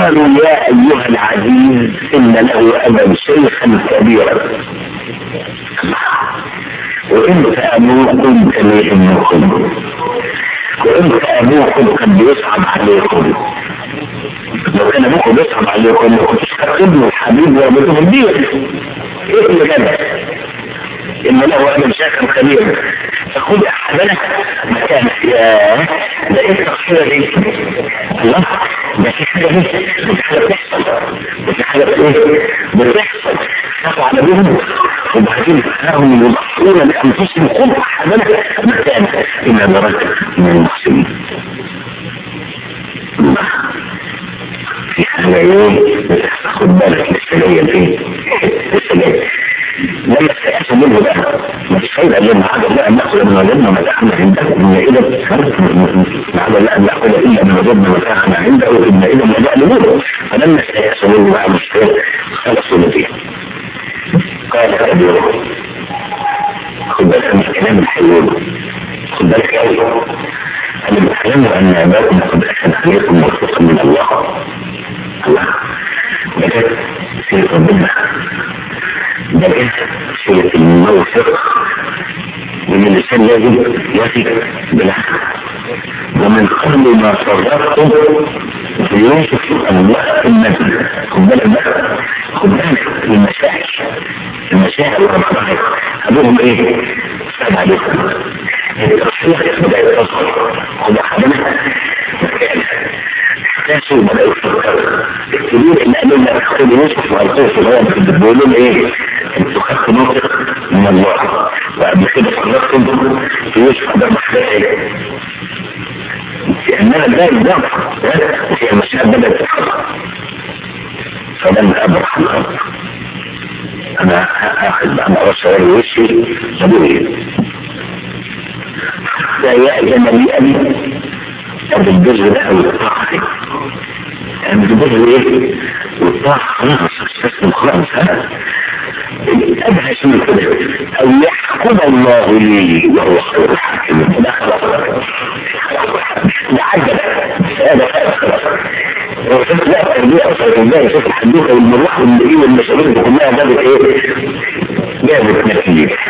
قالوا يا ايها العزيز ان له ابا شيخا كبيرا وانت ابوكم كان يهمكم وانت ابوكم كان بيصعب عليكم لو كان ابوكم بيصعب عليكم ما كنتش تقبلوا الحبيب وربكم الدين ايه اللي جابك ان له ابا شيخا كبيرا فخذ احدنا مكانك يا ده ايه التقصير دي الله ده في حاجه دي في حاجه بتحصل ده في حاجه ايه بتحصل خافوا على ابوهم وبعدين كانوا يضحون بانفسهم خذ احدنا مكانك ان نراك من المحسنين في حاجه ايه بتحصل خد بالك لسه جايه فين لسه جايه لما استيأسوا منه بقى ما فيش فايدة لما عدد لا أن نأخذ من وجدنا متاعنا عنده إن إذا ما عدد لا أن نأخذ إلا من وجدنا متاعنا عنده إن إذا ما جاء لنوره فلما استيأسوا منه بقى مشكلة خلصوا نتيجة قال كبيرهم خد بالك من الكلام الحيوان خد بالك قوي أنا بتكلم أن أباكم قد أحسن عليكم موفقا من الله الله بجد سيرة ربنا بجد سيرة الموثق ومن الإنسان لازم يثق بالعقل ومن قبل ما صرفتم في يوسف الله النبي خد بالك بقى خد بالك المشاعر المشاعر والمراحل أبوهم إيه؟ سلام عليكم التصحيح بدأ يتصل خد حضرتك احتاسوا بدأوا يفكروا الكبير اللي قالوا لنا خد يوسف والقوه في الهواء بيقولوا لهم ايه انتوا خدتوا موثق من الله وقبل كده صرفتم في يوسف ده محتاج لأننا ده الضغط وفي المشاهد بدأت تتحرك فلما أبرح الأرض أنا أخذ أنا أرشد وشي أبوي لا يأذن لي أبي أبي البر ده أو الطاعة يعني البر إيه والطاعة خلاص استسلم خلاص ها أدهش من كده أو يحكم الله لي وهو خير الحاكمين ده خلاص لعجل هذا خلاص وشوف لا التربية أصلا إزاي شوف الحدوثة والمروح والمئين والمشاريع كلها جابت إيه؟ جابت نتيجة